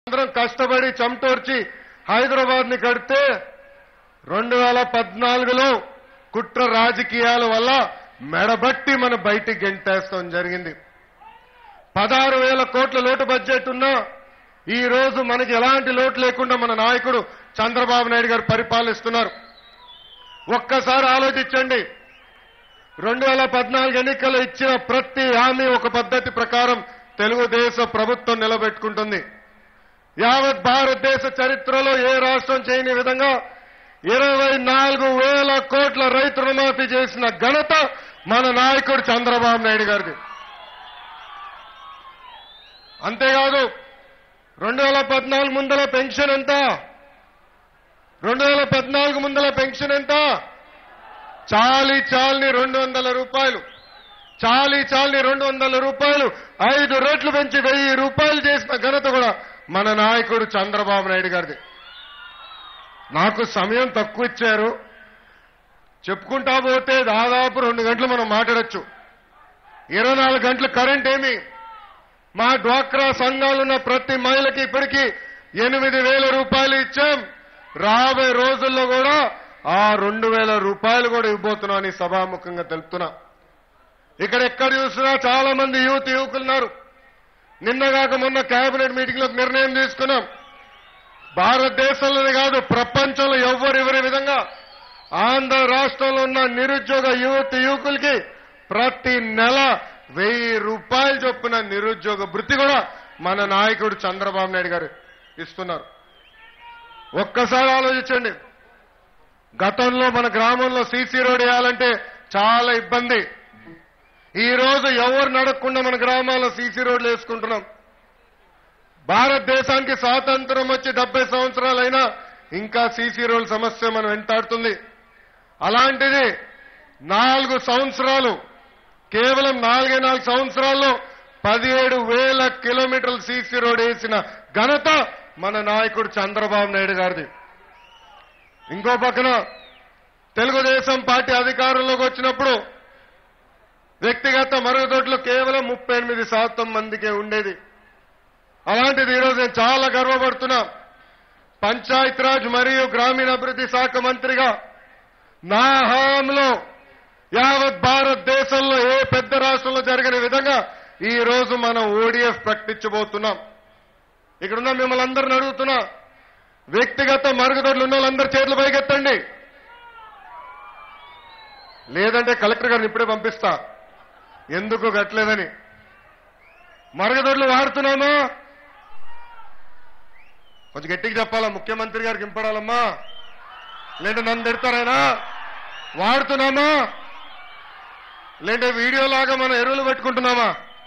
అందరం కష్టపడి చెమటోర్చి హైదరాబాద్ ని కడితే రెండు వేల పద్నాలుగులో కుట్ర రాజకీయాల వల్ల మెడబట్టి మన బయటికి గెంటేస్తాం జరిగింది పదహారు వేల కోట్ల లోటు బడ్జెట్ ఉన్నా ఈ రోజు మనకి ఎలాంటి లోటు లేకుండా మన నాయకుడు చంద్రబాబు నాయుడు గారు పరిపాలిస్తున్నారు ఒక్కసారి ఆలోచించండి రెండు వేల పద్నాలుగు ఎన్నికల్లో ఇచ్చిన ప్రతి హామీ ఒక పద్ధతి ప్రకారం తెలుగుదేశం ప్రభుత్వం నిలబెట్టుకుంటుంది యావత్ భారతదేశ చరిత్రలో ఏ రాష్ట్రం చేయని విధంగా ఇరవై నాలుగు వేల కోట్ల రైతు రుణమాఫీ చేసిన ఘనత మన నాయకుడు చంద్రబాబు నాయుడు గారిది అంతేకాదు రెండు వేల పద్నాలుగు ముందల పెన్షన్ ఎంత రెండు వేల పద్నాలుగు ముందల పెన్షన్ ఎంత చాలి చాలని రెండు వందల రూపాయలు చాలి చాలని రెండు వందల రూపాయలు ఐదు రెట్లు పెంచి వెయ్యి రూపాయలు చేసిన ఘనత కూడా మన నాయకుడు చంద్రబాబు నాయుడు గారిది నాకు సమయం తక్కువ ఇచ్చారు చెప్పుకుంటా పోతే దాదాపు రెండు గంటలు మనం మాట్లాడొచ్చు ఇరవై నాలుగు గంటలు కరెంట్ ఏమి మా డ్వాక్రా సంఘాలున్న ప్రతి మహిళకి ఇప్పటికీ ఎనిమిది వేల రూపాయలు ఇచ్చాం రాబోయే రోజుల్లో కూడా ఆ రెండు వేల రూపాయలు కూడా ఇవ్వబోతున్నామని సభాముఖంగా తెలుపుతున్నా ఇక్కడ ఎక్కడ చూసినా చాలా మంది యువత యువకులున్నారు నిన్నగాక మొన్న కేబినెట్ మీటింగ్ లో నిర్ణయం తీసుకున్నాం భారతదేశంలోనే కాదు ప్రపంచంలో ఎవ్వరెవరి విధంగా ఆంధ్ర రాష్ట్రంలో ఉన్న నిరుద్యోగ యువత యువకులకి ప్రతి నెల వెయ్యి రూపాయలు చొప్పున నిరుద్యోగ వృత్తి కూడా మన నాయకుడు చంద్రబాబు నాయుడు గారు ఇస్తున్నారు ఒక్కసారి ఆలోచించండి గతంలో మన గ్రామంలో సీసీ రోడ్ వేయాలంటే చాలా ఇబ్బంది ఈ రోజు ఎవరు నడకుండా మన గ్రామాల్లో సీసీ రోడ్లు వేసుకుంటున్నాం భారతదేశానికి స్వాతంత్రం వచ్చి డెబ్బై సంవత్సరాలైనా ఇంకా సీసీ రోడ్ సమస్య మనం వెంటాడుతుంది అలాంటిది నాలుగు సంవత్సరాలు కేవలం నాలుగే నాలుగు సంవత్సరాల్లో పదిహేడు వేల కిలోమీటర్ల సీసీ రోడ్ వేసిన ఘనత మన నాయకుడు చంద్రబాబు నాయుడు గారిది ఇంకో పక్కన తెలుగుదేశం పార్టీ అధికారంలోకి వచ్చినప్పుడు వ్యక్తిగత మరుగుదొడ్లు కేవలం ముప్పై ఎనిమిది శాతం మందికే ఉండేది అలాంటిది ఈరోజు నేను చాలా గర్వపడుతున్నా పంచాయతీరాజ్ మరియు గ్రామీణాభివృద్ధి శాఖ మంత్రిగా నా హయాంలో యావత్ భారతదేశంలో ఏ పెద్ద రాష్ట్రంలో జరిగిన విధంగా ఈ రోజు మనం ఓడిఎఫ్ ప్రకటించబోతున్నాం ఇక్కడున్న మిమ్మల్ని అందరిని అడుగుతున్నా వ్యక్తిగత మరుగుదొడ్లు ఉన్న వాళ్ళందరూ చేతులు పైకెత్తండి లేదంటే కలెక్టర్ గారిని ఇప్పుడే పంపిస్తా ఎందుకు కట్టలేదని మరుగుదొడ్లు వాడుతున్నామా కొంచెం గట్టిగా చెప్పాలా ముఖ్యమంత్రి గారికి ఇంపడాలమ్మా లేదంటే నన్ను తిడతారైనా వాడుతున్నామా లేదంటే వీడియో లాగా మనం ఎరువులు పెట్టుకుంటున్నామా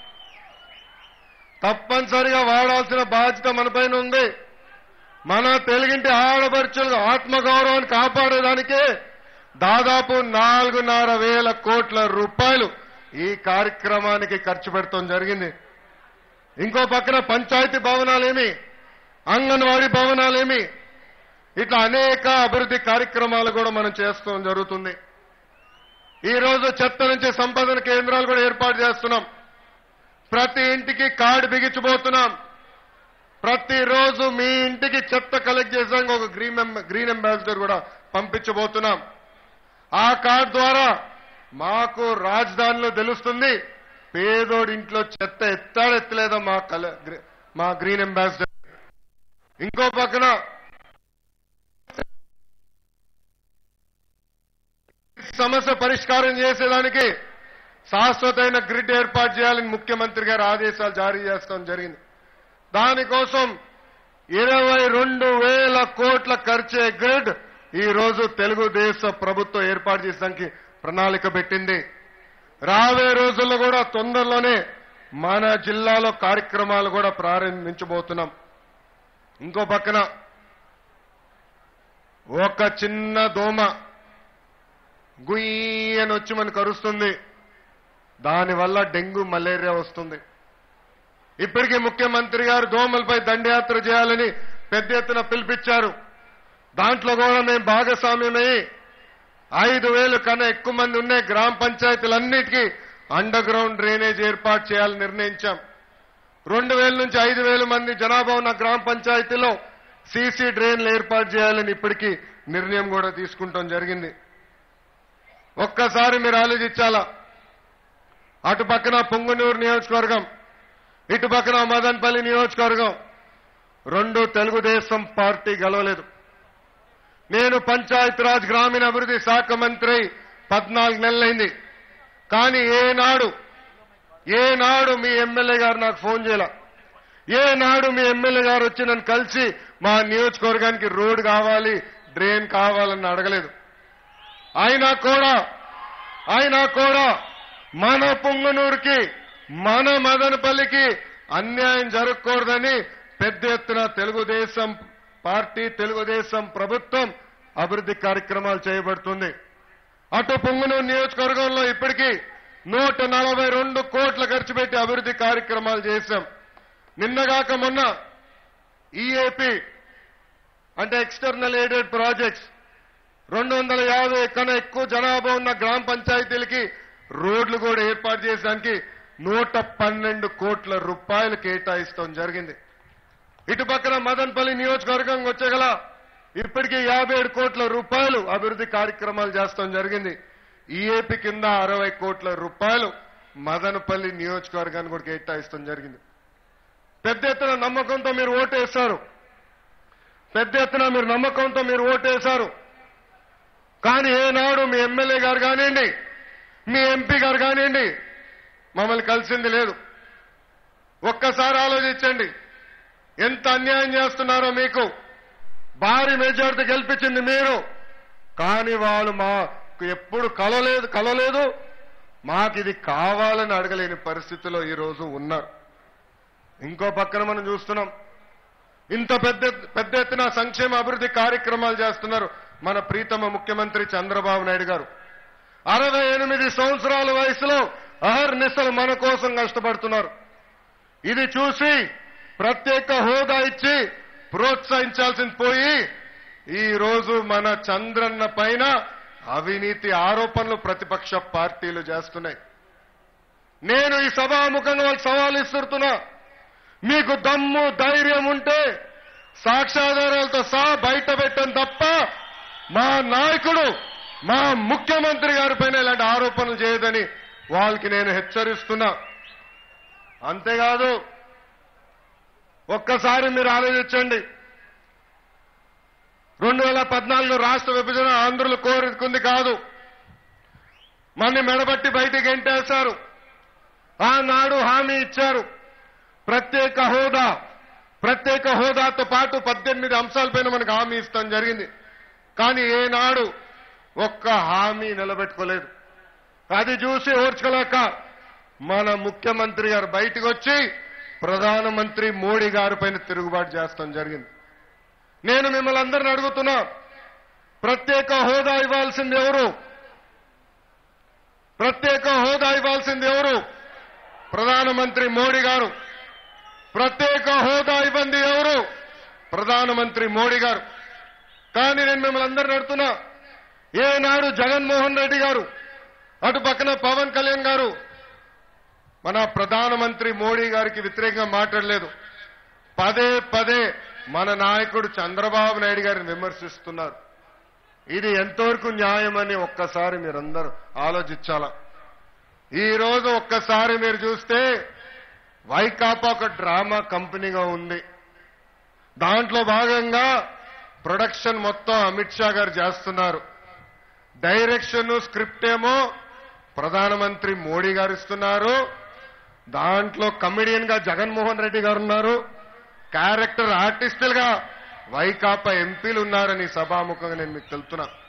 తప్పనిసరిగా వాడాల్సిన బాధ్యత మనపైన ఉంది మన తెలుగింటి ఆడపడుచులు ఆత్మగౌరవాన్ని కాపాడేదానికే దాదాపు నాలుగున్నర వేల కోట్ల రూపాయలు ఈ కార్యక్రమానికి ఖర్చు పెడతాం జరిగింది ఇంకో పక్కన పంచాయతీ భవనాలేమి అంగన్వాడీ భవనాలేమి ఇట్లా అనేక అభివృద్ధి కార్యక్రమాలు కూడా మనం చేస్తాం జరుగుతుంది ఈ రోజు చెత్త నుంచి సంపాదన కేంద్రాలు కూడా ఏర్పాటు చేస్తున్నాం ప్రతి ఇంటికి కార్డు బిగించబోతున్నాం ప్రతిరోజు మీ ఇంటికి చెత్త కలెక్ట్ చేసాక ఒక గ్రీన్ అంబ- గ్రీన్ అంబాసిడర్ కూడా పంపించబోతున్నాం ఆ కార్డు ద్వారా మాకు రాజధానిలో తెలుస్తుంది పేదోడి ఇంట్లో చెత్త ఎత్తాడు ఎత్తలేదో మా కల గ్రీ- మా గ్రీన్ అంబాసిడర్ ఇంకో పక్కన సమస్య పరిష్కారం చేసేదానికి శాశ్వతమైన గ్రిడ్ ఏర్పాటు చేయాలని ముఖ్యమంత్రి గారు ఆదేశాలు జారీ చేస్తాం జరిగింది దానికోసం ఇరవై రెండు వేల కోట్ల ఖర్చే గ్రిడ్ ఈ రోజు తెలుగుదేశం ప్రభుత్వం ఏర్పాటు చేసడానికి ప్రణాళిక పెట్టింది రాబోయే రోజుల్లో కూడా తొందరలోనే మన జిల్లాలో కార్యక్రమాలు కూడా ప్రారంభించబోతున్నాం ఇంకో పక్కన ఒక చిన్న దోమ గుయ్యని వచ్చి మనకు అరుస్తుంది దానివల్ల డెంగ్యూ మలేరియా వస్తుంది ఇప్పటికీ ముఖ్యమంత్రి గారు దోమలపై దండయాత్ర చేయాలని పెద్ద ఎత్తున పిలిపించారు దాంట్లో కూడా మేము భాగస్వామ్యమై ఐదు వేలు కన్నా ఎక్కువ మంది ఉన్న గ్రామ పంచాయతీలన్నిటికీ అండర్ గ్రౌండ్ డ్రైనేజ్ ఏర్పాటు చేయాలని నిర్ణయించాం రెండు వేల నుంచి ఐదు వేల మంది జనాభా ఉన్న గ్రామ పంచాయతీలో సీసీ డ్రైన్లు ఏర్పాటు చేయాలని ఇప్పటికీ నిర్ణయం కూడా తీసుకుంటాం జరిగింది ఒక్కసారి మీరు ఆలోచించాలా అటు పక్కన పొంగునూరు నియోజకవర్గం ఇటు పక్కన మదన్పల్లి నియోజకవర్గం రెండు తెలుగుదేశం పార్టీ గెలవలేదు నేను పంచాయతీరాజ్ గ్రామీణ అభివృద్ధి శాఖ మంత్రి పద్నాలుగు నెలలైంది కానీ ఏనాడు ఏనాడు మీ ఎమ్మెల్యే గారు నాకు ఫోన్ చేయాల ఏనాడు మీ ఎమ్మెల్యే గారు వచ్చి నన్ను కలిసి మా నియోజకవర్గానికి రోడ్ కావాలి డ్రైన్ కావాలని అడగలేదు అయినా కూడా అయినా కూడా మన పొంగనూరుకి మన మదనపల్లికి అన్యాయం జరగకూడదని పెద్ద ఎత్తున తెలుగుదేశం పార్టీ తెలుగుదేశం ప్రభుత్వం అభివృద్ధి కార్యక్రమాలు చేయబడుతుంది అటు పొంగునూరు నియోజకవర్గంలో ఇప్పటికీ నూట నలభై రెండు కోట్ల ఖర్చు పెట్టి అభివృద్ధి కార్యక్రమాలు చేశాం నిన్నగాక మొన్న ఈఏపీ అంటే ఎక్స్టర్నల్ ఎయిడెడ్ ప్రాజెక్ట్స్ రెండు వందల యాభై కన్నా ఎక్కువ జనాభా ఉన్న గ్రామ పంచాయతీలకి రోడ్లు కూడా ఏర్పాటు చేయడానికి నూట పన్నెండు కోట్ల రూపాయలు కేటాయిస్తాం జరిగింది ఇటు పక్కన మదన్పల్లి నియోజకవర్గం వచ్చగల ఇప్పటికీ యాభై ఏడు కోట్ల రూపాయలు అభివృద్ధి కార్యక్రమాలు చేస్తాం జరిగింది ఈఏపీ కింద అరవై కోట్ల రూపాయలు మదనపల్లి నియోజకవర్గాన్ని కూడా కేటాయిస్తాం జరిగింది పెద్ద ఎత్తున నమ్మకంతో మీరు ఓటేశారు పెద్ద ఎత్తున మీరు నమ్మకంతో మీరు ఓటేశారు కానీ ఏనాడు మీ ఎమ్మెల్యే గారు కానివ్వండి మీ ఎంపీ గారు కానివ్వండి మమ్మల్ని కలిసింది లేదు ఒక్కసారి ఆలోచించండి ఎంత అన్యాయం చేస్తున్నారో మీకు భారీ మెజార్టీ గెలిపించింది మీరు కానీ వాళ్ళు మాకు ఎప్పుడు కలలేదు కలలేదు మాకు ఇది కావాలని అడగలేని పరిస్థితిలో ఈ రోజు ఉన్నారు ఇంకో పక్కన మనం చూస్తున్నాం ఇంత పెద్ద పెద్ద ఎత్తున సంక్షేమ అభివృద్ధి కార్యక్రమాలు చేస్తున్నారు మన ప్రీతమ ముఖ్యమంత్రి చంద్రబాబు నాయుడు గారు అరవై ఎనిమిది సంవత్సరాల వయసులో అహర్నిశలు మన కోసం కష్టపడుతున్నారు ఇది చూసి ప్రత్యేక హోదా ఇచ్చి ప్రోత్సహించాల్సింది పోయి ఈ రోజు మన చంద్రన్న పైన అవినీతి ఆరోపణలు ప్రతిపక్ష పార్టీలు చేస్తున్నాయి నేను ఈ సభాముఖంగా వాళ్ళకి సవాల్ ఇస్తున్నా మీకు దమ్ము ధైర్యం ఉంటే సాక్ష్యాధారాలతో సహా బయట పెట్టని తప్ప మా నాయకుడు మా ముఖ్యమంత్రి గారి పైన ఇలాంటి ఆరోపణలు చేయదని వాళ్ళకి నేను హెచ్చరిస్తున్నా అంతేకాదు ఒక్కసారి మీరు ఆలోచించండి రెండు వేల పద్నాలుగు రాష్ట్ర విభజన ఆంధ్రులు కోరుకుంది కాదు మన్ని మెడబట్టి బయటికి ఎంటేశారు ఆనాడు హామీ ఇచ్చారు ప్రత్యేక హోదా ప్రత్యేక హోదాతో పాటు పద్దెనిమిది అంశాలపైన మనకు హామీ ఇస్తాం జరిగింది కానీ ఏనాడు ఒక్క హామీ నిలబెట్టుకోలేదు అది చూసి ఓర్చుకోలేక మన ముఖ్యమంత్రి గారు బయటకు వచ్చి ప్రధానమంత్రి మోడీ గారి పైన తిరుగుబాటు చేస్తాం జరిగింది నేను మిమ్మల్ని అందరిని అడుగుతున్నా ప్రత్యేక హోదా ఇవ్వాల్సింది ఎవరు ప్రత్యేక హోదా ఇవ్వాల్సింది ఎవరు ప్రధానమంత్రి మోడీ గారు ప్రత్యేక హోదా ఇవ్వండి ఎవరు ప్రధానమంత్రి మోడీ గారు కానీ నేను మిమ్మల్ని అందరిని అడుగుతున్నా ఏనాడు జగన్మోహన్ రెడ్డి గారు అటు పక్కన పవన్ కళ్యాణ్ గారు మన ప్రధానమంత్రి మోడీ గారికి వ్యతిరేకంగా మాట్లాడలేదు పదే పదే మన నాయకుడు చంద్రబాబు నాయుడు గారిని విమర్శిస్తున్నారు ఇది ఎంతవరకు న్యాయమని ఒక్కసారి మీరందరూ ఆలోచించాలా ఈ రోజు ఒక్కసారి మీరు చూస్తే వైకాపా ఒక డ్రామా కంపెనీగా ఉంది దాంట్లో భాగంగా ప్రొడక్షన్ మొత్తం అమిత్ షా గారు చేస్తున్నారు డైరెక్షన్ స్క్రిప్ట్ ఏమో ప్రధానమంత్రి మోడీ గారు ఇస్తున్నారు దాంట్లో కమెడియన్ గా జగన్మోహన్ రెడ్డి గారు ఉన్నారు క్యారెక్టర్ ఆర్టిస్టులుగా వైకాపా ఎంపీలు ఉన్నారని సభాముఖంగా నేను మీకు తెలుపుతున్నా